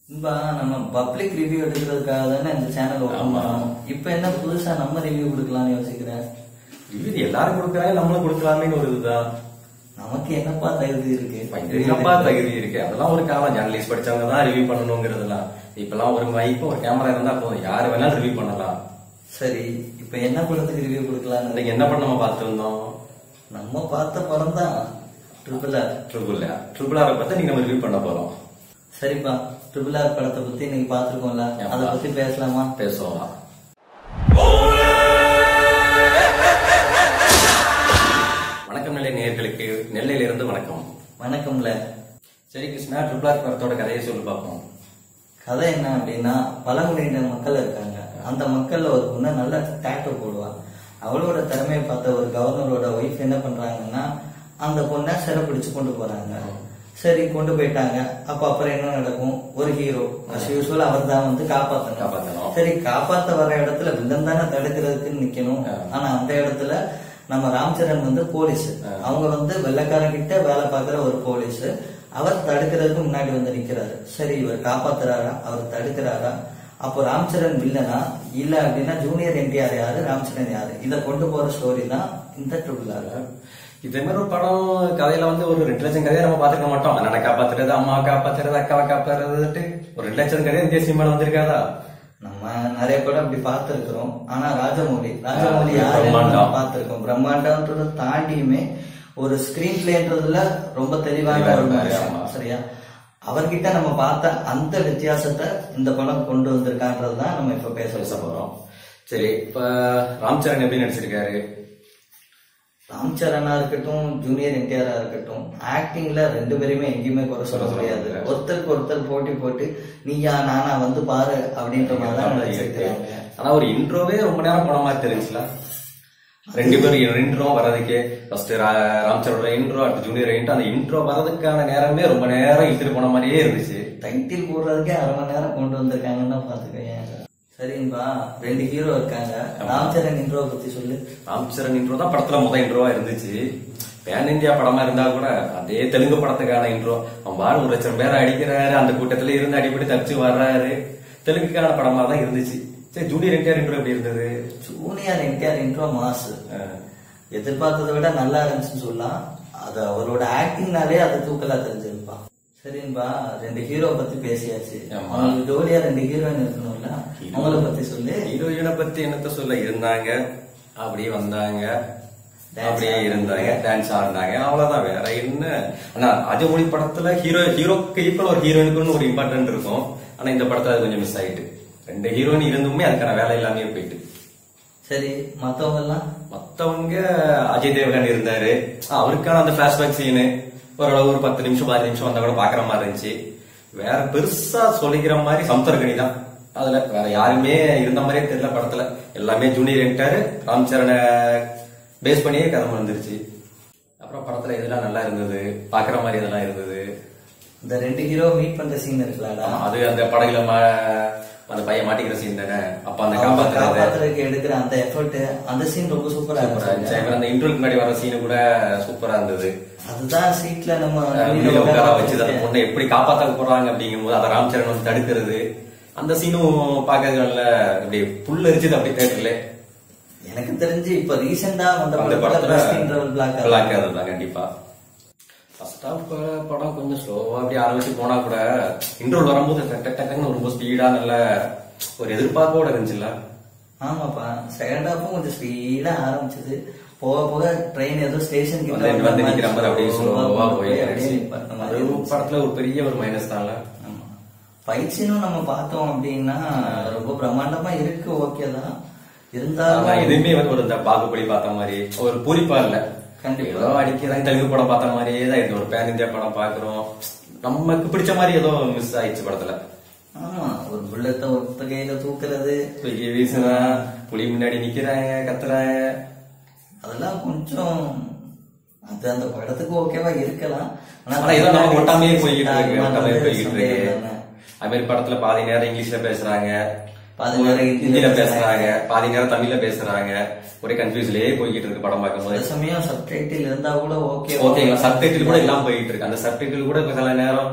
இப்ப நம்ம public review எடுக்கிறதுக்காக தானே இந்த சேனல் ஓபன் ஆமா. பண்ணோம் இப்ப என்ன புதுசா நம்ம ரிவ்யூ கொடுக்கலாம்னு யோசிக்கிறேன் இது எல்லாரும் கொடுக்குறாங்க நம்மளும் கொடுக்கலாமேன்னு ஒரு இதுதான் நமக்கு என்னப்பா தகுதி இருக்கு என்னப்பா தகுதி இருக்கு அதெல்லாம் ஒரு காலம் ஜேர்னலிஸ்ட் படிச்சவங்க தான் ரிவ்யூ பண்ணணுங்கிறதுலாம் இப்பெல்லாம் ஒரு மைக் ஒரு கேமரா இருந்தா போதும் யாரு வேணாலும் ரிவ்யூ பண்ணலாம் சரி இப்ப என்ன படத்துக்கு ரிவ்யூ கொடுக்கலாம்னு இன்னைக்கு என்ன படம் நம்ம பார்த்து வந்தோம் நம்ம பார்த்த படம் தான் ட்ரிபிள் ஆர் ட்ரிபிள் ட்ரிபிள் ஆரை பத்தி நீங்க நம்ம ரிவ்யூ பண்ண போறோம் சரிப்பா ட்ரிபிள் ஆர் படத்தை பத்தி இன்னைக்கு பாத்துருக்கோம்ல ஆமா. அதை பத்தி பேசலாமா பேசுவோம் வணக்கம் நிலை நேயர்களுக்கு நெல்லையில இருந்து வணக்கம் வணக்கம்ல சரி கிருஷ்ணா ட்ரிபிள் ஆர் படத்தோட கதையை சொல்லி பார்ப்போம் கதை என்ன அப்படின்னா பழங்குடியின மக்கள் இருக்காங்க அந்த மக்கள்ல ஒரு பொண்ணு நல்ல டேட்டோ போடுவா அவளோட திறமையை பார்த்த ஒரு கவர்னரோட ஒய்ஃப் என்ன பண்றாங்கன்னா அந்த பொண்ணை சிறை பிடிச்சு கொண்டு போறாங்க சரி கொண்டு போயிட்டாங்க அப்ப அப்புறம் என்ன நடக்கும் ஒரு ஹீரோ யூஸ்வல் அவர் தான் வந்து காப்பாத்தணும் காப்பாத்தணும். சரி காப்பாத்த வர இடத்துல வில்லன் தானே தடுக்கிறதுக்கு நிக்கணும் ஆ. ஆனா அந்த இடத்துல நம்ம ராம்சரண் வந்து போலீஸ் ஆ. அவங்க வந்து வெள்ளக்காரன் கிட்ட வேலை பார்க்குற ஒரு போலீஸ் அவர் தடுக்கிறதுக்கு முன்னாடி வந்து நிக்கிறாரு சரி இவர் காப்பாத்துறாரா அவர் தடுக்கிறாரா அப்போ ராம்சரண் வில்லனா இல்ல அப்படின்னா ஜூனியர் என்டிஆர் யாரு ராம்சரண் யாரு இத கொண்டு போற ஸ்டோரி தான் இந்த ட்ரிபிள் ஆர் இதே மாதிரி ஒரு படம் கதையில வந்து ஒரு ரெண்டு லட்சம் கதையை நம்ம பாத்துக்க மாட்டோம் அண்ணனை காப்பாத்துறது அம்மாவை காப்பாத்துறது அக்காவை காப்பாத்துறதுட்டு ஒரு ரெண்டு லட்சம் கதையை இந்திய சினிமால வந்திருக்காதா நம்ம நிறைய படம் அப்படி பார்த்திருக்கிறோம் ஆனா ராஜமௌழி ராஜமௌழி ஆ, யாரு பிரம்மாண்டம். பார்த்திருக்கோம் பிரம்மாண்டம்ன்றதை தாண்டியுமே ஒரு ஸ்கிரீன் பிளேன்றதுல ரொம்ப தெளிவான தெளிவா ஒரு இருப்பாரு, மனுஷன் ஆமா. சரியா அவர்கிட்ட நம்ம பார்த்த அந்த வித்தியாசத்தை இந்த படம் கொண்டு வந்திருக்கான்றதுதான் நம்ம இப்ப பேச பேச போறோம் சரி இப்ப ராம்சரண் எப்படி நடிச்சிருக்காரு ராம் சரணா இருக்கட்டும் ஜூனியர் என்டிஆரா இருக்கட்டும் ஆக்டிங்ல ரெண்டு பேருமே எங்கேயுமே குறை சொல்ல சொல்ல முடியாது முடியாது. ஒருத்தருக்கு ஒருத்தர் போட்டி போட்டு நீயா நானா வந்து பாரு அப்படின்ற மாதிரி தான் நடிச்சிருக்காங்க ஆனா ஒரு இன்ட்ரோவே ரொம்ப நேரம் போன மாதிரி தெரிஞ்சுல ரெண்டு பேரும் இன்ட்ரோ வர்றதுக்கே ஃபர்ஸ்ட் ராம்சரோட இன்ட்ரோ அடுத்து ஜூனியர் இன்ட்ரோ அந்த இன்ட்ரோ வர்றதுக்கான நேரமே ரொம்ப நேரம் இழுத்துட்டு போன மாதிரியே இருந்துச்சு டைட்டில் போடுறதுக்கே அரை மணி நேரம் கொண்டு வந்திருக்காங்கன்னா பாத்துக்கோங்க சரின்பா ரெண்டு ஹீரோ இருக்காங்க ராம்சரண் இன்ட்ரோ பத்தி சொல்லு ராம்சரண் இன்ட்ரோ தான் படத்துல முதல் இன்ட்ரோவா இருந்துச்சு பேன் இந்தியா படமா இருந்தா கூட அதே தெலுங்கு படத்துக்கான இன்ட்ரோ அவன் பாடு ஒரு லட்சம் பேரை அடிக்கிறாரு அந்த கூட்டத்துல இருந்து அடிப்படி தப்பிச்சு வர்றாரு தெலுங்குக்கான படமா தான் இருந்துச்சு சரி ஜூனியர் என்டிஆர் இன்ட்ரோ எப்படி இருந்தது ஜூனியர் என்டிஆர் இன்ட்ரோ மாசு அஹ், எதிர்பார்த்ததை விட நல்லா இருந்துச்சுன்னு சொல்லலாம் அது அவரோட ஆக்டிங்னாலே அது தூக்கலா தெரிஞ்சிருப்பா சரின்பா ரெண்டு ஹீரோ பத்தி பேசியாச்சு ஆமா. அவங்களுக்கு ஜோடியா ரெண்டு ஹீரோயின் இருக்கணும்ல அவங்கள பத்தி சொல்லு ஹீரோயினை பத்தி என்னத்த சொல்ல இருந்தாங்க அப்படியே வந்தாங்க Dance அப்படியே ஆடினாங்க. இருந்தாங்க டான்ஸ் ஆடினாங்க அவ்வளவுதான் வேற என்ன ஆனா ராஜமொழி படத்துல ஹீரோ ஹீரோக்கு ஈக்குவல் ஒரு ஹீரோயினுக்குன்னு ஒரு இம்பார்ட்டன்ட் இருக்கும் ஆனா இந்த படத்துல அது கொஞ்சம் மிஸ் ஆயிட்டு ரெண்டு ஹீரோயின் இருந்துமே அதுக்கான வேலை எல்லாமே போயிட்டு சரி மத்தவங்க எல்லாம் மத்தவங்க அஜய் தேவகன் இருந்தாரு ஆ, அவருக்கான அந்த பிளாஷ்பேக் சீனு ஓரளவு ஒரு பத்து நிமிஷம் பதினஞ்சு நிமிஷம் வந்தா கூட பாக்குற மாதிரி இருந்துச்சு வேற பெருசா சொல்லிக்கிற மாதிரி சமுத்திரகனி தான் அதுல வேற யாருமே இருந்த மாதிரியே தெரியல படத்துல எல்லாமே ஜூனியர் என்டாரு ராம் சரண பேஸ் பண்ணியே கதை வந்துருச்சு அப்புறம் படத்துல இதெல்லாம் நல்லா இருந்தது பாக்குற மாதிரி இதெல்லாம் இருந்தது இந்த ரெண்டு ஹீரோ மீட் பண்ற சீன் இருக்கலாடா ஆமா, அது அந்த படகுல மா- அந்த பையன் மாட்டிக்கிற சீன் தானே அப்ப அந்த அவங்க காப்பாத்துறது காப்பாத்துறதுக்கு எடுக்கிற அந்த எஃபர்ட் அந்த சீன் ரொம்ப சூப்பரா சூப்பரா இருந்துச்சு இருந்துச்சு அப்புறம் அந்த இன்டர்வல் முன்னாடி வர சீனு கூட சூப்பரா இருந்தது அதுதான் சீட்ல நம்ம வெளியில உட்கார வச்சு அந்த பொண்ணை எப்படி காப்பாத்த போறாங்க அப்படிங்கும் போது அதை ராம்சரண் வந்து தடுக்கிறது அந்த சீனும் பார்க்கறது நல்ல அப்படி புல் எரிச்சது அப்படி தேட்டர்ல எனக்கு தெரிஞ்சு இப்ப ரீசெண்டா வந்த அந்த படத்துல படத்துல பெஸ்ட் இன்டர்வல் பிளாக் பிளாக் தான் கண்டிப்பா ஃபர்ஸ்ட் ஹாஃப் படம் கொஞ்சம் ஸ்லோவா அப்படி ஆரம்பிச்சு போனா கூட இன்ட்ரோல் வரும்போது டக் டக் டக்குன்னு ரொம்ப ஸ்பீடா நல்ல ஒரு எதிர்பார்ப்போட இருந்துச்சுல்ல ஆமாப்பா செகண்ட் ஹாஃபும் கொஞ்சம் ஸ்பீடா ஆரம்பிச்சது போக போக ட்ரெயின் ஏதோ ஸ்டேஷன் கிட்ட வந்து வந்த வந்து மாதிரி நிக்கிற மாதிரி அப்படியே slow-ஆ ஸ்லோவா கொண்டு போய் போயிட்டு அப்படியே இருந்துச்சு. நிப்பாட்டின அது மாதிரி ஒரு இருந்துச்சு. படத்துல ஒரு பெரிய ஒரு மைனஸ் தான்ல ஆமா. ஃபைட் சீனும் நம்ம பார்த்தோம் அப்படின்னா ரொம்ப பிரம்மாண்டமா இருக்கு ஓகே தான் ஆனா இருந்தாலும் எதுவுமே வந்து ஒரு இந்த பாகுபலி பார்த்த மாதிரி ஒரு பூரிப்பா இல்ல கண்டிப்பா. ஏதோ அடிக்கிறாங்க தெலுங்கு படம் பார்த்த மாதிரியே தான் இது ஒரு பேன் இந்தியா படம் பாக்குறோம் நமக்கு பிடிச்ச மாதிரி ஏதோ மிஸ் ஆயிடுச்சு படத்துல ஆமா ஒரு புல்லத்தை ஒத்த கையில தூக்குறது தூக்கி வீசுனா புலி முன்னாடி நிக்கிறாங்க கத்துறாங்க அதெல்லாம் கொஞ்சம் அது அந்த படத்துக்கு ஓகேவா இருக்கலாம் ஆனா ஏதோ நம்ம ஒட்டாமையே போய்கிட்டு இருக்கு அது ஒட்டாமையே வந்து போய்கிட்டு இருக்கு சந்தேகம் தானே. அது மாதிரி படத்துல பாதி நேரம் இங்கிலீஷ்ல பேசுறாங்க பாதி நேரம் ஹிந்தில ஹிந்தில பேசுறாங்க. பேசுறாங்க பாதி நேரம் தமிழ்ல பேசுறாங்க ஒரே கன்ஃபியூஸ்லயே போய்கிட்டு இருக்கு படம் சில பார்க்கும்போது சமயம் சப்டைட்டில் இருந்தா கூட ஓகே ஓகேங்களா சப்டைட்டில் கூட இல்லாம போயிட்டு இருக்கு அந்த சப்டைட்டில் கூட இப்ப சில நேரம்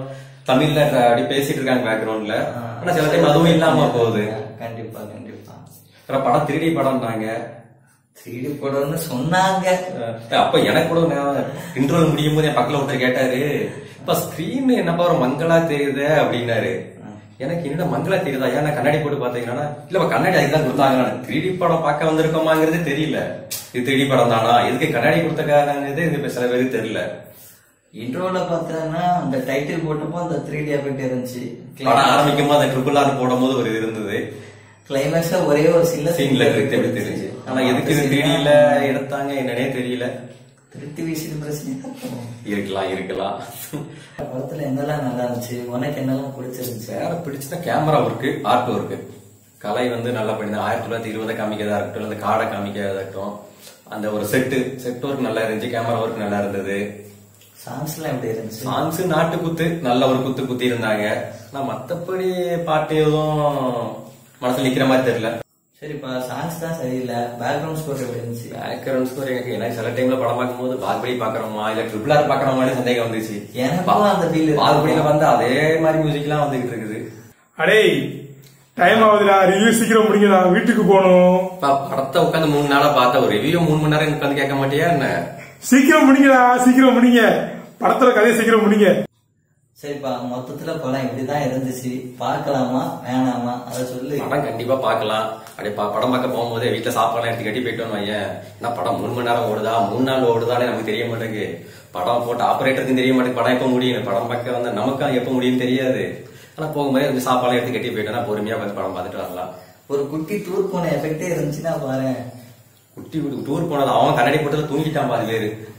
தமிழ்ல ட்ர- அப்படி பேசிட்டு இருக்காங்க பேக்ரவுண்ட்ல ஆனா சில டைம் அதுவும் இல்லாம போகுது கண்டிப்பா கண்டிப்பா அப்புறம் படம் திருடி படம்னாங்க த்ரீடி படம்னு சொன்னாங்க அஹ் அப்ப எனக்கு கூட இன்ட்ரோல் முடியும் போது என் பக்கத்துல ஒருத்தர் கேட்டாரு இப்ப ஸ்கிரீன் என்னப்பா ஒரு மங்களா தெரியுது அப்படின்னாரு எனக்கு என்னடா மங்களா தெரியுதா ஏன் நான் கண்ணாடி போட்டு பாத்தீங்கன்னா இல்ல கண்ணாடி அதுக்கு தான் கொடுத்தாங்க த்ரீ டி படம் பார்க்க வந்திருக்கோமாங்கிறது தெரியல இது த்ரீ டி படம் தானா எதுக்கு கண்ணாடி கொடுத்தக்காங்கிறது இந்த சில பேருக்கு தெரியல இன்ட்ரோல பார்த்தோன்னா அந்த டைட்டில் போட்டப்போ அந்த த்ரீ டி எஃபெக்ட் இருந்துச்சு படம் ஆரம்பிக்கும் போது அந்த ட்ரிபிள் ஆர் போடும் போது ஒரு இது இருந்தது கிளைமேக்ஸ்ல ஒரே ஒரு சின்ன சீன்ல இருக்கு எப்படி தெரிஞ்சு ஆனா எதுக்கு இது த்ரீ டில எடுத்தாங்க என்னன்னே தெரியல திருத்தி வீசிட்டு பிரச்சனை இருக்கலாம் இருக்கலாம் படத்துல என்னெல்லாம் நல்லா இருந்துச்சு உனக்கு என்னெல்லாம் பிடிச்சிருந்துச்சு வேற பிடிச்சா கேமரா ஒர்க்கு ஆர்ட் ஒர்க்கு கலை வந்து நல்லா பண்ணிருந்தேன் ஆயிரத்தி தொள்ளாயிரத்தி இருபதை காமிக்கிறதா இருக்கட்டும் அந்த காடை காமிக்கிறதா இருக்கட்டும் அந்த ஒரு செட்டு செட் ஒர்க் நல்லா இருந்துச்சு கேமரா ஒர்க் நல்லா இருந்தது சாங்ஸ் எல்லாம் எப்படி இருந்துச்சு சாங்ஸ் நாட்டு குத்து நல்ல ஒரு குத்து குத்தி இருந்தாங்க ஆனா மத்தபடி பாட்டு எதுவும் மனசுல நிக்கிற மாதிரி தெரியல சரிப்பா சாங்ஸ் தான் சரியில்லை பேக்ரவுண்ட் ஸ்கோர் எப்படி இருந்துச்சு பேக்ரவுண்ட் ஸ்கோர் எனக்கு எனக்கு சில டைம்ல படம் பார்க்கும்போது பாகுபலி பாக்குறோமா இல்ல ட்ரிபிள் ஆர் பாக்குறோமான்னு சந்தேகம் வந்துச்சு எனக்கும் அந்த feel இருக்கு. பாகுபலியில வந்து அதே மாதிரி மியூசிக் எல்லாம் வந்துகிட்டு இருக்குது அடே டைம் ஆகுதுடா ரிவ்யூ சீக்கிரம் முடிங்கடா வீட்டுக்கு போகணும் இப்ப படத்தை உட்காந்து மூணு நாளா பார்த்த ஒரு ரிவ்யூ மூணு மணி நேரம் உட்காந்து கேட்க மாட்டியா என்ன சீக்கிரம் முடிங்கடா சீக்கிரம் முடிங்க படத்துல கதையை சீக்கிரம் முடிங்க சரிப்பா மொத்தத்துல படம் இப்படிதான் இருந்துச்சு பார்க்கலாமா வேணாமா அதை சொல்லு படம் கண்டிப்பா பார்க்கலாம் அப்படியே பா- படம் பார்க்க போகும்போது வீட்டுல சாப்பாடு எடுத்து கட்டி போயிட்டோம்னு வையேன் என்ன படம் மூணு மணி நேரம் ஓடுதா மூணு நாள் ஓடுதானே நமக்கு தெரிய மாட்டேங்குது படம் போட்டு ஆபரேட்டருக்கும் தெரிய மாட்டேங்குது படம் எப்ப முடியும் படம் பார்க்க வந்தா நமக்கு எப்ப முடியும் தெரியாது ஆனா போகும்போது கொஞ்சம் சாப்பாடு எடுத்து கட்டி போயிட்டோம்னா பொறுமையா வந்து படம் பார்த்துட்டு வரலாம் ஒரு குட்டி டூர் போன எஃபெக்டே இருந்துச்சுன்னா பாரு குட்டி டூர் போனது அவன் கண்ணாடி போட்டதுல தூங்கிட்டான் பாதி பேரு